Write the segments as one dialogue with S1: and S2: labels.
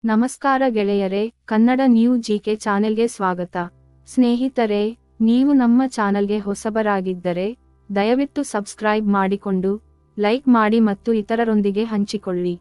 S1: ನಮಸ್ಕಾರ ಗೆಳೆಯರೇ Kannada new GK ಚಾನೆಲ್ಗೆ ಸ್ವಾಗತ ಸ್ನೇಹಿತರೆ ನೀವು ನಮ್ಮ ಚಾನೆಲ್ಗೆ ಹೊಸಬರಾಗಿದ್ದರೆ ದಯವಿಟ್ಟು ಸಬ್ಸ್ಕ್ರೈಬ್ ಮಾಡಿಕೊಂಡು ಲೈಕ್ ಮಾಡಿ ಮತ್ತು ಇತರರೊಂದಿಗೆ ಹಂಚಿಕೊಳ್ಳಿ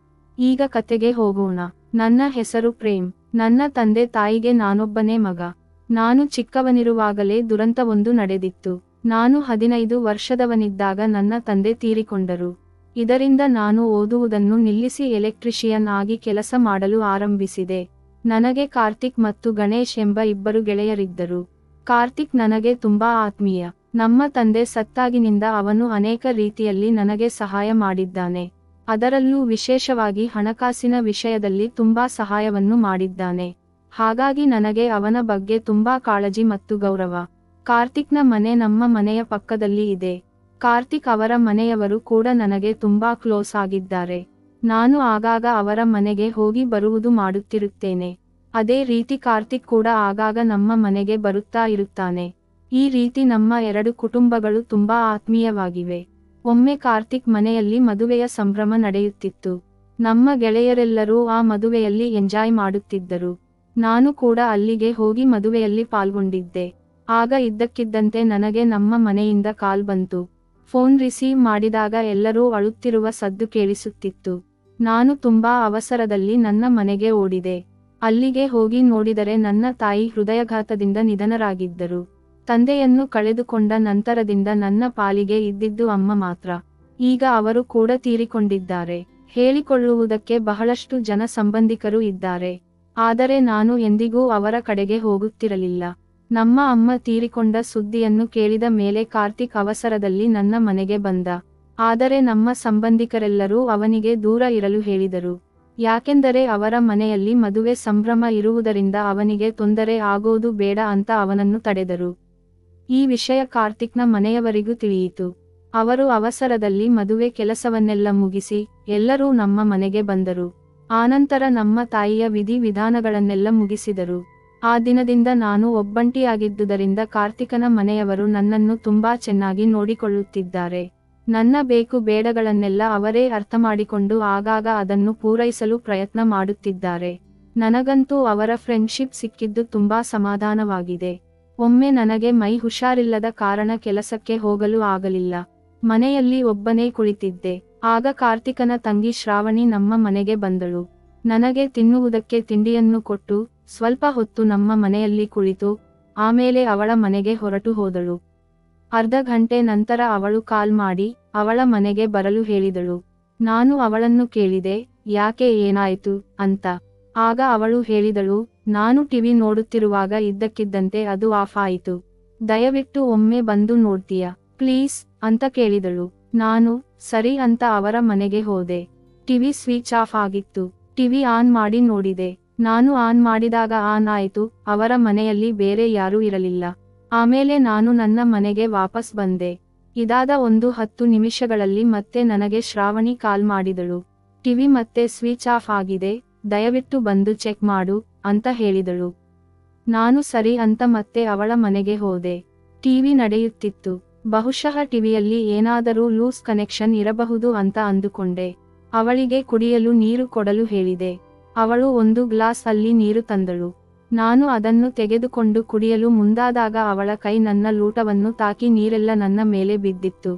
S1: ಈಗ ಕತೆಗೆ ಹೋಗೋಣ ನನ್ನ ಹೆಸರು ಪ್ರೇಮ್ ನನ್ನ ತಂದೆ ತಾಯಿಗೆ ನಾನೊಬ್ಬನೇ ಮಗ ನಾನು ಚಿಕ್ಕವನಿರುವಾಗಲೇ ದುರಂತವೊಂದು ನಡೆದಿತ್ತು ನಾನು ಹದಿನೈದು ವರ್ಷದವನಿದ್ದಾಗ ನನ್ನ ತಂದೆ ತೀರಿಕೊಂಡರು ಇದರಿಂದ ನಾನು ಓದುವುದನ್ನು ನಿಲ್ಲಿಸಿ ಎಲೆಕ್ಟ್ರಿಷಿಯನ್ ಆಗಿ ಕೆಲಸ ಮಾಡಲು ಆರಂಭಿಸಿದೆ ನನಗೆ ಕಾರ್ತಿಕ್ ಮತ್ತು ಗಣೇಶ್ ಎಂಬ ಇಬ್ಬರು ಗೆಳೆಯರಿದ್ದರು ಕಾರ್ತಿಕ್ ನನಗೆ ತುಂಬಾ ಆತ್ಮೀಯ ನಮ್ಮ ತಂದೆ ಸತ್ತಾಗಿನಿಂದ ಅವನು ಅನೇಕ ರೀತಿಯಲ್ಲಿ ನನಗೆ ಸಹಾಯ ಮಾಡಿದ್ದಾನೆ ಅದರಲ್ಲೂ ವಿಶೇಷವಾಗಿ ಹಣಕಾಸಿನ ವಿಷಯದಲ್ಲಿ ತುಂಬಾ ಸಹಾಯವನ್ನು ಮಾಡಿದ್ದಾನೆ ಹಾಗಾಗಿ ನನಗೆ ಅವನ ಬಗ್ಗೆ ತುಂಬಾ ಕಾಳಜಿ ಮತ್ತು ಗೌರವ ಕಾರ್ತಿಕ್ನ ಮನೆ ನಮ್ಮ ಮನೆಯ ಪಕ್ಕದಲ್ಲಿ ಇದೆ ಕಾರ್ತಿಕ್ ಅವರ ಮನೆಯವರು ಕೂಡ ನನಗೆ ತುಂಬಾ ಕ್ಲೋಸ್ ಆಗಿದ್ದಾರೆ ನಾನು ಆಗಾಗ ಅವರ ಮನೆಗೆ ಹೋಗಿ ಬರುವುದು ಮಾಡುತ್ತಿರುತ್ತೇನೆ ಅದೇ ರೀತಿ ಕಾರ್ತಿಕ್ ಕೂಡ ಆಗಾಗ ನಮ್ಮ ಮನೆಗೆ ಬರುತ್ತಾ ಇರುತ್ತಾನೆ ಈ ರೀತಿ ನಮ್ಮ ಎರಡು ಕುಟುಂಬಗಳು ತುಂಬಾ ಆತ್ಮೀಯವಾಗಿವೆ ಒಮ್ಮೆ ಕಾರ್ತಿಕ್ ಮನೆಯಲ್ಲಿ ಮದುವೆಯ ಸಂಭ್ರಮ ನಡೆಯುತ್ತಿತ್ತು ನಮ್ಮ ಗೆಳೆಯರೆಲ್ಲರೂ ಆ ಮದುವೆಯಲ್ಲಿ ಎಂಜಾಯ್ ಮಾಡುತ್ತಿದ್ದರು ನಾನು ಕೂಡ ಅಲ್ಲಿಗೆ ಹೋಗಿ ಮದುವೆಯಲ್ಲಿ ಪಾಲ್ಗೊಂಡಿದ್ದೆ ಆಗ ಇದ್ದಕ್ಕಿದ್ದಂತೆ ನನಗೆ ನಮ್ಮ ಮನೆಯಿಂದ ಕಾಲ್ ಬಂತು ಫೋನ್ ರಿಸೀವ್ ಮಾಡಿದಾಗ ಎಲ್ಲರೂ ಅಳುತ್ತಿರುವ ಸದ್ದು ಕೇಳಿಸುತ್ತಿತ್ತು ನಾನು ತುಂಬಾ ಅವಸರದಲ್ಲಿ ನನ್ನ ಮನೆಗೆ ಓಡಿದೆ ಅಲ್ಲಿಗೆ ಹೋಗಿ ನೋಡಿದರೆ ನನ್ನ ತಾಯಿ ಹೃದಯಘಾತದಿಂದ ನಿಧನರಾಗಿದ್ದರು ತಂದೆಯನ್ನು ಕಳೆದುಕೊಂಡ ನಂತರದಿಂದ ನನ್ನ ಪಾಲಿಗೆ ಇದ್ದಿದ್ದು ಅಮ್ಮ ಮಾತ್ರ ಈಗ ಅವರು ಕೂಡ ತೀರಿಕೊಂಡಿದ್ದಾರೆ ಹೇಳಿಕೊಳ್ಳುವುದಕ್ಕೆ ಬಹಳಷ್ಟು ಜನ ಸಂಬಂಧಿಕರು ಇದ್ದಾರೆ ಆದರೆ ನಾನು ಎಂದಿಗೂ ಅವರ ಕಡೆಗೆ ಹೋಗುತ್ತಿರಲಿಲ್ಲ ನಮ್ಮ ಅಮ್ಮ ತೀರಿಕೊಂಡ ಸುದ್ದಿಯನ್ನು ಕೇಳಿದ ಮೇಲೆ ಕಾರ್ತಿಕ್ ಅವಸರದಲ್ಲಿ ನನ್ನ ಮನೆಗೆ ಬಂದ ಆದರೆ ನಮ್ಮ ಸಂಬಂಧಿಕರೆಲ್ಲರೂ ಅವನಿಗೆ ದೂರ ಇರಲು ಹೇಳಿದರು ಯಾಕೆಂದರೆ ಅವರ ಮನೆಯಲ್ಲಿ ಮದುವೆ ಸಂಭ್ರಮ ಇರುವುದರಿಂದ ಅವನಿಗೆ ತೊಂದರೆ ಆಗೋದು ಬೇಡ ಅಂತ ಅವನನ್ನು ತಡೆದರು ಈ ವಿಷಯ ಕಾರ್ತಿಕ್ನ ಮನೆಯವರಿಗೂ ತಿಳಿಯಿತು ಅವರು ಅವಸರದಲ್ಲಿ ಮದುವೆ ಕೆಲಸವನ್ನೆಲ್ಲ ಮುಗಿಸಿ ಎಲ್ಲರೂ ನಮ್ಮ ಮನೆಗೆ ಬಂದರು ಆನಂತರ ನಮ್ಮ ತಾಯಿಯ ವಿಧಿ ವಿಧಾನಗಳನ್ನೆಲ್ಲ ಮುಗಿಸಿದರು ಆ ದಿನದಿಂದ ನಾನು ಒಬ್ಬಂಟಿಯಾಗಿದ್ದುದರಿಂದ ಕಾರ್ತಿಕನ ಮನೆಯವರು ನನ್ನನ್ನು ತುಂಬಾ ಚೆನ್ನಾಗಿ ನೋಡಿಕೊಳ್ಳುತ್ತಿದ್ದಾರೆ ನನ್ನ ಬೇಕು ಬೇಡಗಳನ್ನೆಲ್ಲ ಅವರೇ ಅರ್ಥಮಾಡಿಕೊಂಡು ಆಗಾಗ ಅದನ್ನು ಪೂರೈಸಲು ಪ್ರಯತ್ನ ಮಾಡುತ್ತಿದ್ದಾರೆ ನನಗಂತೂ ಅವರ ಫ್ರೆಂಡ್ಶಿಪ್ ಸಿಕ್ಕಿದ್ದು ತುಂಬಾ ಸಮಾಧಾನವಾಗಿದೆ ಒಮ್ಮೆ ನನಗೆ ಮೈ ಹುಷಾರಿಲ್ಲದ ಕಾರಣ ಕೆಲಸಕ್ಕೆ ಹೋಗಲು ಆಗಲಿಲ್ಲ ಮನೆಯಲ್ಲಿ ಒಬ್ಬನೇ ಕುಳಿತಿದ್ದೆ ಆಗ ಕಾರ್ತಿಕನ ತಂಗಿ ಶ್ರಾವಣಿ ನಮ್ಮ ಮನೆಗೆ ಬಂದಳು ನನಗೆ ತಿನ್ನುವುದಕ್ಕೆ ತಿಂಡಿಯನ್ನು ಕೊಟ್ಟು ಸ್ವಲ್ಪ ಹೊತ್ತು ನಮ್ಮ ಮನೆಯಲ್ಲಿ ಕುಳಿತು ಆಮೇಲೆ ಅವಳ ಮನೆಗೆ ಹೊರಟು ಹೋದಳು ಅರ್ಧ ಗಂಟೆ ನಂತರ ಅವಳು ಕಾಲ್ ಮಾಡಿ ಅವಳ ಮನೆಗೆ ಬರಲು ಹೇಳಿದಳು ನಾನು ಅವಳನ್ನು ಕೇಳಿದೆ ಯಾಕೆ ಏನಾಯ್ತು ಅಂತ ಆಗ ಅವಳು ಹೇಳಿದಳು ನಾನು ಟಿವಿ ನೋಡುತ್ತಿರುವಾಗ ಇದ್ದಕ್ಕಿದ್ದಂತೆ ಅದು ಆಫ್ ಆಯಿತು ದಯವಿಟ್ಟು ಒಮ್ಮೆ ಬಂದು ನೋಡ್ತೀಯಾ ಪ್ಲೀಸ್ ಅಂತ ಕೇಳಿದಳು ನಾನು ಸರಿ ಅಂತ ಅವರ ಮನೆಗೆ ಹೋದೆ ಟಿವಿ ಸ್ವಿಚ್ ಆಫ್ ಆಗಿತ್ತು ಟಿವಿ ಆನ್ ಮಾಡಿ ನೋಡಿದೆ ನಾನು ಆನ್ ಮಾಡಿದಾಗ ಆನ್ ಆಯಿತು ಅವರ ಮನೆಯಲ್ಲಿ ಬೇರೆ ಯಾರೂ ಇರಲಿಲ್ಲ ಆಮೇಲೆ ನಾನು ನನ್ನ ಮನೆಗೆ ವಾಪಸ್ ಬಂದೆ ಇದಾದ ಒಂದು ಹತ್ತು ನಿಮಿಷಗಳಲ್ಲಿ ಮತ್ತೆ ನನಗೆ ಶ್ರಾವಣಿ ಕಾಲ್ ಮಾಡಿದಳು ಟಿವಿ ಮತ್ತೆ ಸ್ವಿಚ್ ಆಫ್ ಆಗಿದೆ ದಯವಿಟ್ಟು ಬಂದು ಚೆಕ್ ಮಾಡು ಅಂತ ಹೇಳಿದಳು ನಾನು ಸರಿ ಅಂತ ಮತ್ತೆ ಅವಳ ಮನೆಗೆ ಹೋದೆ ಟಿವಿ ನಡೆಯುತ್ತಿತ್ತು ಬಹುಶಃ ಟಿವಿಯಲ್ಲಿ ಏನಾದರೂ ಲೂಸ್ ಕನೆಕ್ಷನ್ ಇರಬಹುದು ಅಂತ ಅಂದುಕೊಂಡೆ ಅವಳಿಗೆ ಕುಡಿಯಲು ನೀರು ಕೊಡಲು ಹೇಳಿದೆ ಅವಳು ಒಂದು ಗ್ಲಾಸ್ ಅಲ್ಲಿ ನೀರು ತಂದಳು ನಾನು ಅದನ್ನು ತೆಗೆದುಕೊಂಡು ಕುಡಿಯಲು ಮುಂದಾದಾಗ ಅವಳ ಕೈ ನನ್ನ ಲೂಟವನ್ನು ತಾಕಿ ನೀರೆಲ್ಲ ನನ್ನ ಮೇಲೆ ಬಿದ್ದಿತ್ತು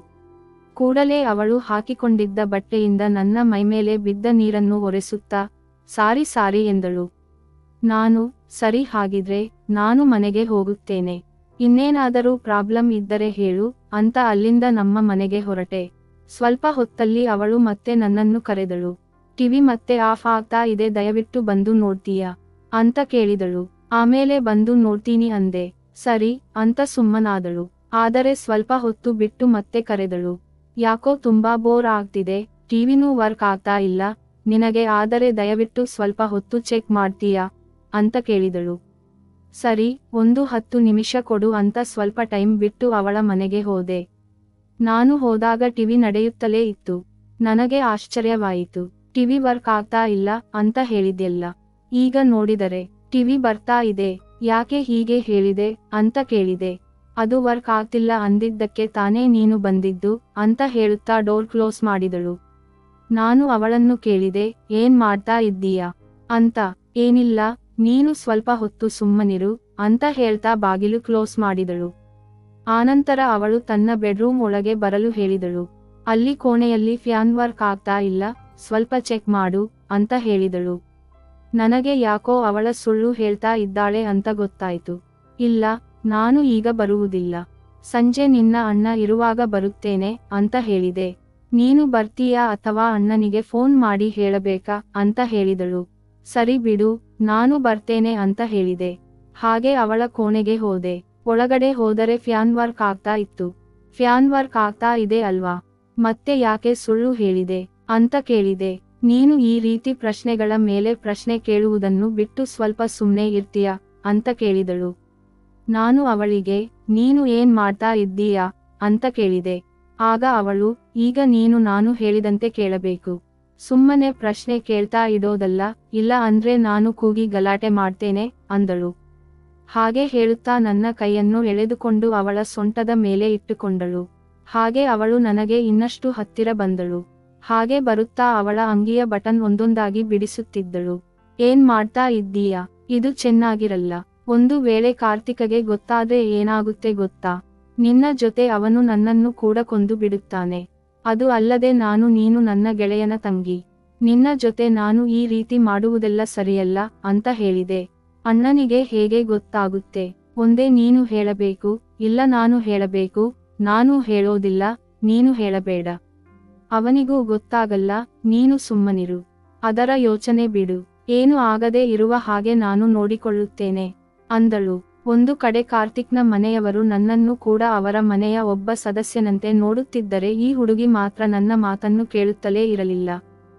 S1: ಕೂಡಲೇ ಅವಳು ಹಾಕಿಕೊಂಡಿದ್ದ ಬಟ್ಟೆಯಿಂದ ನನ್ನ ಮೈಮೇಲೆ ಬಿದ್ದ ನೀರನ್ನು ಒರೆಸುತ್ತಾ ಸಾರಿ ಸಾರಿ ಎಂದಳು ನಾನು ಸರಿ ಹಾಗಿದ್ರೆ ನಾನು ಮನೆಗೆ ಹೋಗುತ್ತೇನೆ ಇನ್ನೇನಾದರೂ ಪ್ರಾಬ್ಲಮ್ ಇದ್ದರೆ ಹೇಳು ಅಂತ ಅಲ್ಲಿಂದ ನಮ್ಮ ಮನೆಗೆ ಹೊರಟೆ ಸ್ವಲ್ಪ ಹೊತ್ತಲ್ಲಿ ಅವಳು ಮತ್ತೆ ನನ್ನನ್ನು ಕರೆದಳು ಟಿವಿ ಮತ್ತೆ ಆಫ್ ಆಗ್ತಾ ಇದೆ ದಯವಿಟ್ಟು ಬಂದು ನೋಡ್ತೀಯಾ ಅಂತ ಕೇಳಿದಳು ಆಮೇಲೆ ಬಂದು ನೋಡ್ತೀನಿ ಅಂದೆ ಸರಿ ಅಂತ ಸುಮ್ಮನಾದಳು ಆದರೆ ಸ್ವಲ್ಪ ಹೊತ್ತು ಬಿಟ್ಟು ಮತ್ತೆ ಕರೆದಳು ಯಾಕೋ ತುಂಬಾ ಬೋರ್ ಆಗ್ತಿದೆ ಟಿವಿನೂ ವರ್ಕ್ ಆಗ್ತಾ ಇಲ್ಲ ನಿನಗೆ ಆದರೆ ದಯವಿಟ್ಟು ಸ್ವಲ್ಪ ಹೊತ್ತು ಚೆಕ್ ಮಾಡ್ತೀಯಾ ಅಂತ ಕೇಳಿದಳು ಸರಿ ಒಂದು ಹತ್ತು ನಿಮಿಷ ಕೊಡು ಅಂತ ಸ್ವಲ್ಪ ಟೈಮ್ ಬಿಟ್ಟು ಅವಳ ಮನೆಗೆ ಹೋದೆ ನಾನು ಹೋದಾಗ ಟಿವಿ ನಡೆಯುತ್ತಲೇ ಇತ್ತು ನನಗೆ ಆಶ್ಚರ್ಯವಾಯಿತು ಟಿವಿ ವರ್ಕ್ ಆಗ್ತಾ ಇಲ್ಲ ಅಂತ ಹೇಳಿದ್ಯಲ್ಲ ಈಗ ನೋಡಿದರೆ ಟಿವಿ ಬರ್ತಾ ಇದೆ ಯಾಕೆ ಹೀಗೆ ಹೇಳಿದೆ ಅಂತ ಕೇಳಿದೆ ಅದು ವರ್ಕ್ ಆಗ್ತಿಲ್ಲ ಅಂದಿದ್ದಕ್ಕೆ ತಾನೇ ನೀನು ಬಂದಿದ್ದು ಅಂತ ಹೇಳುತ್ತಾ ಡೋರ್ ಕ್ಲೋಸ್ ಮಾಡಿದಳು ನಾನು ಅವಳನ್ನು ಕೇಳಿದೆ ಏನ್ ಮಾಡ್ತಾ ಇದ್ದೀಯಾ ಅಂತ ಏನಿಲ್ಲ ನೀನು ಸ್ವಲ್ಪ ಹೊತ್ತು ಸುಮ್ಮನಿರು ಅಂತ ಹೇಳ್ತಾ ಬಾಗಿಲು ಕ್ಲೋಸ್ ಮಾಡಿದಳು ಆನಂತರ ಅವಳು ತನ್ನ ಬೆಡ್ರೂಮ್ ಒಳಗೆ ಬರಲು ಹೇಳಿದಳು ಅಲ್ಲಿ ಕೋಣೆಯಲ್ಲಿ ಫ್ಯಾನ್ ವರ್ಕ್ ಆಗ್ತಾ ಇಲ್ಲ ಸ್ವಲ್ಪ ಚೆಕ್ ಮಾಡು ಅಂತ ಹೇಳಿದಳು ನನಗೆ ಯಾಕೋ ಅವಳ ಸುಳ್ಳು ಹೇಳ್ತಾ ಇದ್ದಾಳೆ ಅಂತ ಗೊತ್ತಾಯ್ತು ಇಲ್ಲ ನಾನು ಈಗ ಬರುವುದಿಲ್ಲ ಸಂಜೆ ನಿನ್ನ ಅಣ್ಣ ಇರುವಾಗ ಬರುತ್ತೇನೆ ಅಂತ ಹೇಳಿದೆ ನೀನು ಬರ್ತೀಯಾ ಅಥವಾ ಅಣ್ಣನಿಗೆ ಫೋನ್ ಮಾಡಿ ಹೇಳಬೇಕಾ ಅಂತ ಹೇಳಿದಳು ಸರಿ ಬಿಡು ನಾನು ಬರ್ತೇನೆ ಅಂತ ಹೇಳಿದೆ ಹಾಗೆ ಅವಳ ಕೋಣೆಗೆ ಹೋದೆ ಒಳಗಡೆ ಹೋದರೆ ಫ್ಯಾನ್ ವರ್ಕ್ ಆಗ್ತಾ ಇತ್ತು ಫ್ಯಾನ್ ವರ್ಕ್ ಆಗ್ತಾ ಇದೆ ಅಲ್ವಾ ಮತ್ತೆ ಯಾಕೆ ಸುಳ್ಳು ಹೇಳಿದೆ ಅಂತ ಕೇಳಿದೆ ನೀನು ಈ ರೀತಿ ಪ್ರಶ್ನೆಗಳ ಮೇಲೆ ಪ್ರಶ್ನೆ ಕೇಳುವುದನ್ನು ಬಿಟ್ಟು ಸ್ವಲ್ಪ ಸುಮ್ನೆ ಇರ್ತೀಯಾ ಅಂತ ಕೇಳಿದಳು ನಾನು ಅವಳಿಗೆ ನೀನು ಏನ್ ಮಾಡ್ತಾ ಇದ್ದೀಯಾ ಅಂತ ಕೇಳಿದೆ ಆಗ ಅವಳು ಈಗ ನೀನು ನಾನು ಹೇಳಿದಂತೆ ಕೇಳಬೇಕು ಸುಮ್ಮನೆ ಪ್ರಶ್ನೆ ಕೇಳ್ತಾ ಇಡೋದಲ್ಲ ಇಲ್ಲ ಅಂದ್ರೆ ನಾನು ಕೂಗಿ ಗಲಾಟೆ ಮಾಡ್ತೇನೆ ಅಂದಳು ಹಾಗೆ ಹೇಳುತ್ತಾ ನನ್ನ ಕೈಯನ್ನು ಎಳೆದುಕೊಂಡು ಅವಳ ಸೊಂಟದ ಮೇಲೆ ಇಟ್ಟುಕೊಂಡಳು ಹಾಗೆ ಅವಳು ನನಗೆ ಇನ್ನಷ್ಟು ಹತ್ತಿರ ಬಂದಳು ಹಾಗೆ ಬರುತ್ತಾ ಅವಳ ಅಂಗಿಯ ಬಟನ್ ಒಂದೊಂದಾಗಿ ಬಿಡಿಸುತ್ತಿದ್ದಳು ಏನ್ ಮಾಡ್ತಾ ಇದ್ದೀಯಾ ಇದು ಚೆನ್ನಾಗಿರಲ್ಲ ಒಂದು ವೇಳೆ ಕಾರ್ತಿಕಗೆ ಗೊತ್ತಾದ್ರೆ ಏನಾಗುತ್ತೆ ಗೊತ್ತಾ ನಿನ್ನ ಜೊತೆ ಅವನು ನನ್ನನ್ನು ಕೂಡ ಕೊಂದು ಬಿಡುತ್ತಾನೆ ಅದು ಅಲ್ಲದೆ ನಾನು ನೀನು ನನ್ನ ಗೆಳೆಯನ ತಂಗಿ ನಿನ್ನ ಜೊತೆ ನಾನು ಈ ರೀತಿ ಮಾಡುವುದೆಲ್ಲ ಸರಿಯಲ್ಲ ಅಂತ ಹೇಳಿದೆ ಅಣ್ಣನಿಗೆ ಹೇಗೆ ಗೊತ್ತಾಗುತ್ತೆ ಒಂದೇ ನೀನು ಹೇಳಬೇಕು ಇಲ್ಲ ನಾನು ಹೇಳಬೇಕು ನಾನು ಹೇಳೋದಿಲ್ಲ ನೀನು ಹೇಳಬೇಡ ಅವನಿಗೂ ಗೊತ್ತಾಗಲ್ಲ ನೀನು ಸುಮ್ಮನಿರು ಅದರ ಯೋಚನೆ ಬಿಡು ಏನು ಆಗದೆ ಇರುವ ಹಾಗೆ ನಾನು ನೋಡಿಕೊಳ್ಳುತ್ತೇನೆ ಅಂದಳು ಒಂದು ಕಡೆ ಕಾರ್ತಿಕ್ನ ಮನೆಯವರು ನನ್ನನ್ನು ಕೂಡ ಅವರ ಮನೆಯ ಒಬ್ಬ ಸದಸ್ಯನಂತೆ ನೋಡುತ್ತಿದ್ದರೆ ಈ ಹುಡುಗಿ ಮಾತ್ರ ನನ್ನ ಮಾತನ್ನು ಕೇಳುತ್ತಲೇ ಇರಲಿಲ್ಲ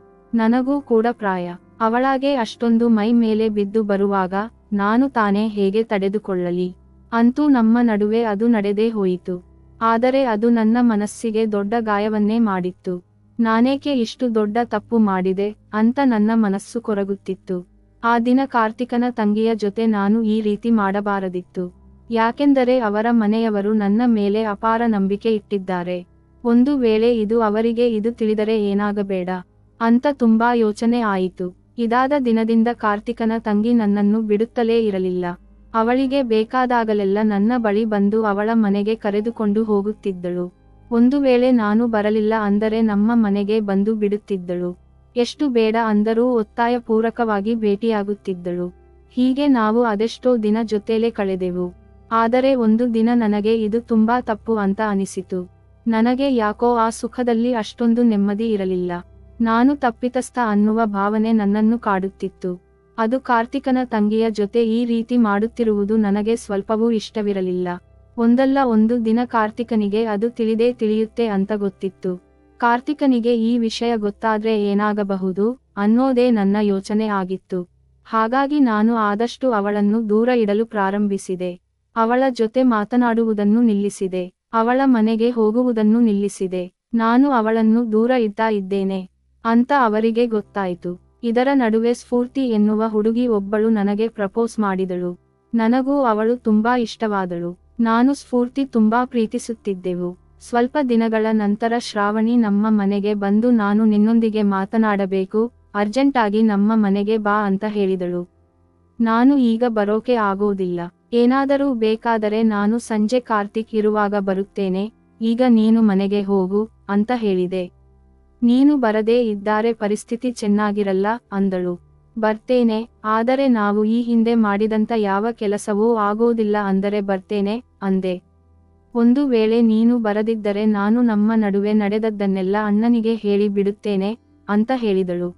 S1: ನನಗೂ ಕೂಡ ಪ್ರಾಯ ಅವಳಾಗೆ ಅಷ್ಟೊಂದು ಮೈ ಮೇಲೆ ಬಿದ್ದು ಬರುವಾಗ ನಾನು ತಾನೇ ಹೇಗೆ ತಡೆದುಕೊಳ್ಳಲಿ ಅಂತೂ ನಮ್ಮ ನಡುವೆ ಅದು ನಡೆದೇ ಹೋಯಿತು ಆದರೆ ಅದು ನನ್ನ ಮನಸ್ಸಿಗೆ ದೊಡ್ಡ ಗಾಯವನ್ನೇ ಮಾಡಿತ್ತು ನಾನೇಕೆ ಇಷ್ಟು ದೊಡ್ಡ ತಪ್ಪು ಮಾಡಿದೆ ಅಂತ ನನ್ನ ಮನಸ್ಸು ಕೊರಗುತ್ತಿತ್ತು ಆ ದಿನ ಕಾರ್ತಿಕನ ತಂಗಿಯ ಜೊತೆ ನಾನು ಈ ರೀತಿ ಮಾಡಬಾರದಿತ್ತು ಯಾಕೆಂದರೆ ಅವರ ಮನೆಯವರು ನನ್ನ ಮೇಲೆ ಅಪಾರ ನಂಬಿಕೆ ಇಟ್ಟಿದ್ದಾರೆ ಒಂದು ವೇಳೆ ಇದು ಅವರಿಗೆ ಇದು ತಿಳಿದರೆ ಏನಾಗಬೇಡ ಅಂತ ತುಂಬಾ ಯೋಚನೆ ಆಯಿತು ಇದಾದ ದಿನದಿಂದ ಕಾರ್ತಿಕನ ತಂಗಿ ನನ್ನನ್ನು ಬಿಡುತ್ತಲೇ ಇರಲಿಲ್ಲ ಅವಳಿಗೆ ಬೇಕಾದಾಗಲೆಲ್ಲ ನನ್ನ ಬಳಿ ಬಂದು ಅವಳ ಮನೆಗೆ ಕರೆದುಕೊಂಡು ಹೋಗುತ್ತಿದ್ದಳು ಒಂದು ವೇಳೆ ನಾನು ಬರಲಿಲ್ಲ ಅಂದರೆ ನಮ್ಮ ಮನೆಗೆ ಬಂದು ಬಿಡುತ್ತಿದ್ದಳು ಎಷ್ಟು ಬೇಡ ಅಂದರೂ ಒತ್ತಾಯ ಪೂರಕವಾಗಿ ಭೇಟಿಯಾಗುತ್ತಿದ್ದಳು ಹೀಗೆ ನಾವು ಅದೆಷ್ಟೋ ದಿನ ಜೊತೆಲೇ ಕಳೆದೆವು ಆದರೆ ಒಂದು ದಿನ ನನಗೆ ಇದು ತುಂಬಾ ತಪ್ಪು ಅಂತ ಅನಿಸಿತು ನನಗೆ ಯಾಕೋ ಆ ಸುಖದಲ್ಲಿ ಅಷ್ಟೊಂದು ನೆಮ್ಮದಿ ಇರಲಿಲ್ಲ ನಾನು ತಪ್ಪಿತಸ್ಥ ಅನ್ನುವ ಭಾವನೆ ನನ್ನನ್ನು ಕಾಡುತ್ತಿತ್ತು ಅದು ಕಾರ್ತಿಕನ ತಂಗಿಯ ಜೊತೆ ಈ ರೀತಿ ಮಾಡುತ್ತಿರುವುದು ನನಗೆ ಸ್ವಲ್ಪವೂ ಇಷ್ಟವಿರಲಿಲ್ಲ ಒಂದಲ್ಲ ಒಂದು ದಿನ ಕಾರ್ತಿಕನಿಗೆ ಅದು ತಿಳಿದೇ ತಿಳಿಯುತ್ತೆ ಅಂತ ಗೊತ್ತಿತ್ತು ಕಾರ್ತಿಕನಿಗೆ ಈ ವಿಷಯ ಗೊತ್ತಾದ್ರೆ ಏನಾಗಬಹುದು ಅನ್ನೋದೇ ನನ್ನ ಯೋಚನೆ ಆಗಿತ್ತು ಹಾಗಾಗಿ ನಾನು ಆದಷ್ಟು ಅವಳನ್ನು ದೂರ ಇಡಲು ಪ್ರಾರಂಭಿಸಿದೆ ಅವಳ ಜೊತೆ ಮಾತನಾಡುವುದನ್ನು ನಿಲ್ಲಿಸಿದೆ ಅವಳ ಮನೆಗೆ ಹೋಗುವುದನ್ನು ನಿಲ್ಲಿಸಿದೆ ನಾನು ಅವಳನ್ನು ದೂರ ಇಡ್ತಾ ಇದ್ದೇನೆ ಅಂತ ಅವರಿಗೆ ಗೊತ್ತಾಯಿತು ಇದರ ನಡುವೆ ಸ್ಫೂರ್ತಿ ಎನ್ನುವ ಹುಡುಗಿ ಒಬ್ಬಳು ನನಗೆ ಪ್ರಪೋಸ್ ಮಾಡಿದಳು ನನಗೂ ಅವಳು ತುಂಬಾ ಇಷ್ಟವಾದಳು ನಾನು ಸ್ಫೂರ್ತಿ ತುಂಬಾ ಪ್ರೀತಿಸುತ್ತಿದ್ದೆವು ಸ್ವಲ್ಪ ದಿನಗಳ ನಂತರ ಶ್ರಾವಣಿ ನಮ್ಮ ಮನೆಗೆ ಬಂದು ನಾನು ನಿನ್ನೊಂದಿಗೆ ಮಾತನಾಡಬೇಕು ಅರ್ಜೆಂಟಾಗಿ ನಮ್ಮ ಮನೆಗೆ ಬಾ ಅಂತ ಹೇಳಿದಳು ನಾನು ಈಗ ಬರೋಕೆ ಆಗೋದಿಲ್ಲ ಏನಾದರೂ ಬೇಕಾದರೆ ನಾನು ಸಂಜೆ ಕಾರ್ತಿಕ್ ಇರುವಾಗ ಬರುತ್ತೇನೆ ಈಗ ನೀನು ಮನೆಗೆ ಹೋಗು ಅಂತ ಹೇಳಿದೆ ನೀನು ಬರದೇ ಇದ್ದಾರೆ ಪರಿಸ್ಥಿತಿ ಚೆನ್ನಾಗಿರಲ್ಲ ಅಂದಳು ಬರ್ತೇನೆ ಆದರೆ ನಾವು ಈ ಹಿಂದೆ ಮಾಡಿದಂತ ಯಾವ ಕೆಲಸವೂ ಆಗೋದಿಲ್ಲ ಅಂದರೆ ಬರ್ತೇನೆ ಅಂದೆ ಒಂದು ವೇಳೆ ನೀನು ಬರದಿದ್ದರೆ ನಾನು ನಮ್ಮ ನಡುವೆ ನಡೆದದ್ದನ್ನೆಲ್ಲ ಅಣ್ಣನಿಗೆ ಹೇಳಿ ಬಿಡುತ್ತೇನೆ ಅಂತ ಹೇಳಿದಳು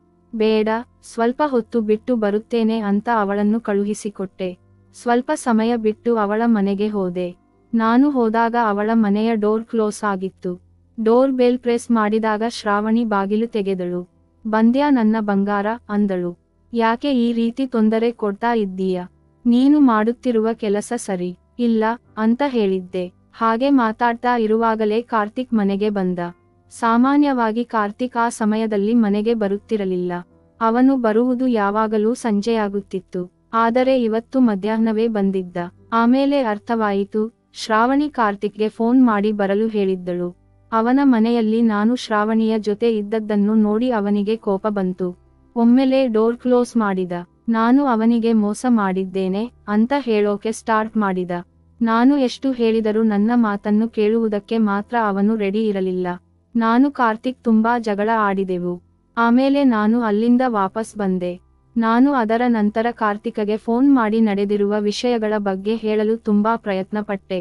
S1: ಬೇಡ ಸ್ವಲ್ಪ ಹೊತ್ತು ಬಿಟ್ಟು ಬರುತ್ತೇನೆ ಅಂತ ಅವಳನ್ನು ಕಳುಹಿಸಿಕೊಟ್ಟೆ ಸ್ವಲ್ಪ ಸಮಯ ಬಿಟ್ಟು ಅವಳ ಮನೆಗೆ ಹೋದೆ ನಾನು ಹೋದಾಗ ಅವಳ ಮನೆಯ ಡೋರ್ ಕ್ಲೋಸ್ ಆಗಿತ್ತು ಡೋರ್ ಬೆಲ್ ಪ್ರೆಸ್ ಮಾಡಿದಾಗ ಶ್ರಾವಣಿ ಬಾಗಿಲು ತೆಗೆದಳು ಬಂದ್ಯಾ ನನ್ನ ಬಂಗಾರ ಅಂದಳು ಯಾಕೆ ಈ ರೀತಿ ತೊಂದರೆ ಕೊಡ್ತಾ ಇದ್ದೀಯ ನೀನು ಮಾಡುತ್ತಿರುವ ಕೆಲಸ ಸರಿ ಇಲ್ಲ ಅಂತ ಹೇಳಿದ್ದೆ ಹಾಗೆ ಮಾತಾಡ್ತಾ ಇರುವಾಗಲೇ ಕಾರ್ತಿಕ್ ಮನೆಗೆ ಬಂದ ಸಾಮಾನ್ಯವಾಗಿ ಕಾರ್ತಿಕ್ ಆ ಸಮಯದಲ್ಲಿ ಮನೆಗೆ ಬರುತ್ತಿರಲಿಲ್ಲ ಅವನು ಬರುವುದು ಯಾವಾಗಲೂ ಸಂಜೆಯಾಗುತ್ತಿತ್ತು ಆದರೆ ಇವತ್ತು ಮಧ್ಯಾಹ್ನವೇ ಬಂದಿದ್ದ ಆಮೇಲೆ ಅರ್ಥವಾಯಿತು ಶ್ರಾವಣಿ ಕಾರ್ತಿಕ್ಗೆ ಫೋನ್ ಮಾಡಿ ಬರಲು ಹೇಳಿದ್ದಳು ಅವನ ಮನೆಯಲ್ಲಿ ನಾನು ಶ್ರಾವಣಿಯ ಜೊತೆ ಇದ್ದದ್ದನ್ನು ನೋಡಿ ಅವನಿಗೆ ಕೋಪ ಬಂತು ಒಮ್ಮೆಲೇ ಡೋರ್ ಕ್ಲೋಸ್ ಮಾಡಿದ ನಾನು ಅವನಿಗೆ ಮೋಸ ಮಾಡಿದ್ದೇನೆ ಅಂತ ಹೇಳೋಕೆ ಸ್ಟಾರ್ಟ್ ಮಾಡಿದ ನಾನು ಎಷ್ಟು ಹೇಳಿದರೂ ನನ್ನ ಮಾತನ್ನು ಕೇಳುವುದಕ್ಕೆ ಮಾತ್ರ ಅವನು ರೆಡಿ ಇರಲಿಲ್ಲ ನಾನು ಕಾರ್ತಿಕ್ ತುಂಬಾ ಜಗಳ ಆಡಿದೆವು ಆಮೇಲೆ ನಾನು ಅಲ್ಲಿಂದ ವಾಪಸ್ ಬಂದೆ ನಾನು ಅದರ ನಂತರ ಕಾರ್ತಿಕಗೆ ಫೋನ್ ಮಾಡಿ ನಡೆದಿರುವ ವಿಷಯಗಳ ಬಗ್ಗೆ ಹೇಳಲು ತುಂಬಾ ಪ್ರಯತ್ನಪಟ್ಟೆ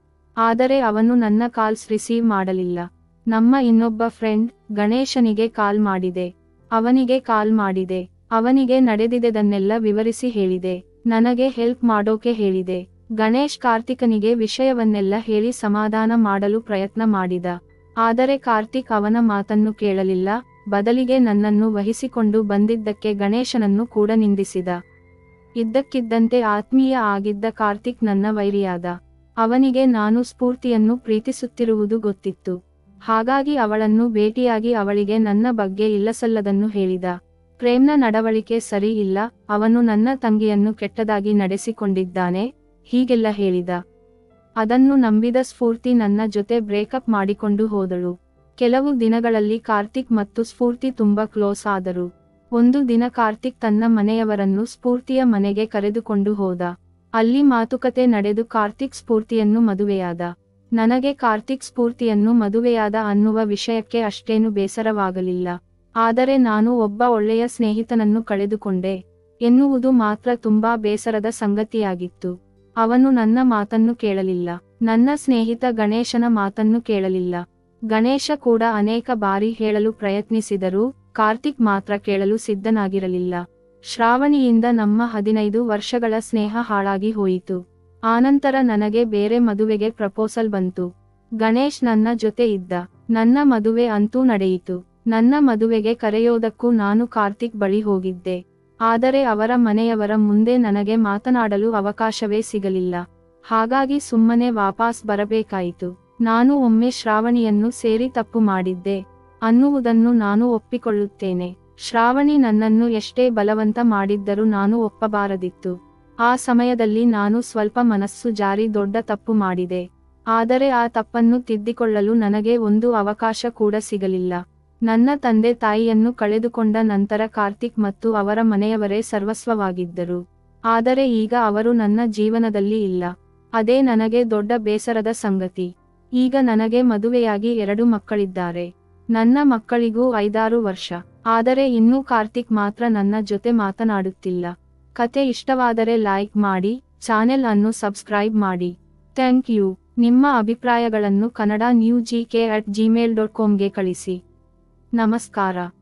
S1: ಆದರೆ ಅವನು ನನ್ನ ಕಾಲ್ಸ್ ರಿಸೀವ್ ಮಾಡಲಿಲ್ಲ ನಮ್ಮ ಇನ್ನೊಬ್ಬ ಫ್ರೆಂಡ್ ಗಣೇಶನಿಗೆ ಕಾಲ್ ಮಾಡಿದೆ ಅವನಿಗೆ ಕಾಲ್ ಮಾಡಿದೆ ಅವನಿಗೆ ನಡೆದಿದೆದನ್ನೆಲ್ಲ ವಿವರಿಸಿ ಹೇಳಿದೆ ನನಗೆ ಹೆಲ್ಪ್ ಮಾಡೋಕೆ ಹೇಳಿದೆ ಗಣೇಶ್ ಕಾರ್ತಿಕನಿಗೆ ವಿಷಯವನ್ನೆಲ್ಲ ಹೇಳಿ ಸಮಾಧಾನ ಮಾಡಲು ಪ್ರಯತ್ನ ಮಾಡಿದ ಆದರೆ ಕಾರ್ತಿಕ್ ಅವನ ಮಾತನ್ನು ಕೇಳಲಿಲ್ಲ ಬದಲಿಗೆ ನನ್ನನ್ನು ವಹಿಸಿಕೊಂಡು ಬಂದಿದ್ದಕ್ಕೆ ಗಣೇಶನನ್ನು ಕೂಡ ನಿಂದಿಸಿದ ಇದ್ದಕ್ಕಿದ್ದಂತೆ ಆತ್ಮೀಯ ಆಗಿದ್ದ ಕಾರ್ತಿಕ್ ನನ್ನ ವೈರಿಯಾದ ಅವನಿಗೆ ನಾನು ಸ್ಫೂರ್ತಿಯನ್ನು ಪ್ರೀತಿಸುತ್ತಿರುವುದು ಗೊತ್ತಿತ್ತು ಹಾಗಾಗಿ ಅವಳನ್ನು ಭೇಟಿಯಾಗಿ ಅವಳಿಗೆ ನನ್ನ ಬಗ್ಗೆ ಇಲ್ಲಸಲ್ಲದನ್ನು ಹೇಳಿದ ಪ್ರೇಮ್ನ ನಡವಳಿಕೆ ಸರಿ ಇಲ್ಲ ಅವನು ನನ್ನ ತಂಗಿಯನ್ನು ಕೆಟ್ಟದಾಗಿ ನಡೆಸಿಕೊಂಡಿದ್ದಾನೆ ಹೀಗೆಲ್ಲ ಹೇಳಿದ ಅದನ್ನು ನಂಬಿದ ಸ್ಫೂರ್ತಿ ನನ್ನ ಜೊತೆ ಬ್ರೇಕಪ್ ಮಾಡಿಕೊಂಡು ಹೋದಳು ಕೆಲವು ದಿನಗಳಲ್ಲಿ ಕಾರ್ತಿಕ್ ಮತ್ತು ಸ್ಫೂರ್ತಿ ತುಂಬಾ ಕ್ಲೋಸ್ ಆದರು ಒಂದು ದಿನ ಕಾರ್ತಿಕ್ ತನ್ನ ಮನೆಯವರನ್ನು ಸ್ಫೂರ್ತಿಯ ಮನೆಗೆ ಕರೆದುಕೊಂಡು ಹೋದ ಅಲ್ಲಿ ಮಾತುಕತೆ ನಡೆದು ಕಾರ್ತಿಕ್ ಸ್ಫೂರ್ತಿಯನ್ನು ಮದುವೆಯಾದ ನನಗೆ ಕಾರ್ತಿಕ್ ಸ್ಫೂರ್ತಿಯನ್ನು ಮದುವೆಯಾದ ಅನ್ನುವ ವಿಷಯಕ್ಕೆ ಅಷ್ಟೇನು ಬೇಸರವಾಗಲಿಲ್ಲ ಆದರೆ ನಾನು ಒಬ್ಬ ಒಳ್ಳೆಯ ಸ್ನೇಹಿತನನ್ನು ಕಳೆದುಕೊಂಡೆ ಎನ್ನುವುದು ಮಾತ್ರ ತುಂಬಾ ಬೇಸರದ ಸಂಗತಿಯಾಗಿತ್ತು ಅವನು ನನ್ನ ಮಾತನ್ನು ಕೇಳಲಿಲ್ಲ ನನ್ನ ಸ್ನೇಹಿತ ಗಣೇಶನ ಮಾತನ್ನು ಕೇಳಲಿಲ್ಲ ಗಣೇಶ ಕೂಡ ಅನೇಕ ಬಾರಿ ಹೇಳಲು ಪ್ರಯತ್ನಿಸಿದರೂ ಕಾರ್ತಿಕ್ ಮಾತ್ರ ಕೇಳಲು ಸಿದ್ಧನಾಗಿರಲಿಲ್ಲ ಶ್ರಾವಣಿಯಿಂದ ನಮ್ಮ ಹದಿನೈದು ವರ್ಷಗಳ ಸ್ನೇಹ ಹಾಳಾಗಿ ಹೋಯಿತು ಆನಂತರ ನನಗೆ ಬೇರೆ ಮದುವೆಗೆ ಪ್ರಪೋಸಲ್ ಬಂತು ಗಣೇಶ್ ನನ್ನ ಜೊತೆ ಇದ್ದ ನನ್ನ ಮದುವೆ ಅಂತೂ ನಡೆಯಿತು ನನ್ನ ಮದುವೆಗೆ ಕರೆಯೋದಕ್ಕೂ ನಾನು ಕಾರ್ತಿಕ್ ಬಳಿ ಹೋಗಿದ್ದೆ ಆದರೆ ಅವರ ಮನೆಯವರ ಮುಂದೆ ನನಗೆ ಮಾತನಾಡಲು ಅವಕಾಶವೇ ಸಿಗಲಿಲ್ಲ ಹಾಗಾಗಿ ಸುಮ್ಮನೆ ವಾಪಸ್ ಬರಬೇಕಾಯಿತು ನಾನು ಒಮ್ಮೆ ಶ್ರಾವಣಿಯನ್ನು ಸೇರಿ ತಪ್ಪು ಮಾಡಿದ್ದೆ ಅನ್ನುವುದನ್ನು ನಾನು ಒಪ್ಪಿಕೊಳ್ಳುತ್ತೇನೆ ಶ್ರಾವಣಿ ನನ್ನನ್ನು ಎಷ್ಟೇ ಬಲವಂತ ಮಾಡಿದ್ದರೂ ನಾನು ಒಪ್ಪಬಾರದಿತ್ತು ಆ ಸಮಯದಲ್ಲಿ ನಾನು ಸ್ವಲ್ಪ ಮನಸ್ಸು ಜಾರಿ ದೊಡ್ಡ ತಪ್ಪು ಮಾಡಿದೆ ಆದರೆ ಆ ತಪ್ಪನ್ನು ತಿದ್ದಿಕೊಳ್ಳಲು ನನಗೆ ಒಂದು ಅವಕಾಶ ಕೂಡ ಸಿಗಲಿಲ್ಲ ನನ್ನ ತಂದೆ ತಾಯಿಯನ್ನು ಕಳೆದುಕೊಂಡ ನಂತರ ಕಾರ್ತಿಕ್ ಮತ್ತು ಅವರ ಮನೆಯವರೇ ಸರ್ವಸ್ವವಾಗಿದ್ದರು ಆದರೆ ಈಗ ಅವರು ನನ್ನ ಜೀವನದಲ್ಲಿ ಇಲ್ಲ ಅದೇ ನನಗೆ ದೊಡ್ಡ ಬೇಸರದ ಸಂಗತಿ ಈಗ ನನಗೆ ಮದುವೆಯಾಗಿ ಎರಡು ಮಕ್ಕಳಿದ್ದಾರೆ ನನ್ನ ಮಕ್ಕಳಿಗೂ ಐದಾರು ವರ್ಷ ಆದರೆ ಇನ್ನೂ ಕಾರ್ತಿಕ್ ಮಾತ್ರ ನನ್ನ ಜೊತೆ ಮಾತನಾಡುತ್ತಿಲ್ಲ ಕತೆ ಇಷ್ಟವಾದರೆ ಲೈಕ್ ಮಾಡಿ ಚಾನೆಲ್ ಅನ್ನು ಸಬ್ಸ್ಕ್ರೈಬ್ ಮಾಡಿ ಥ್ಯಾಂಕ್ ಯು ನಿಮ್ಮ ಅಭಿಪ್ರಾಯಗಳನ್ನು Kannada new G K at Gmail dot ಕಾಮ್ಗೆ ಕಳಿಸಿ ನಮಸ್ಕಾರ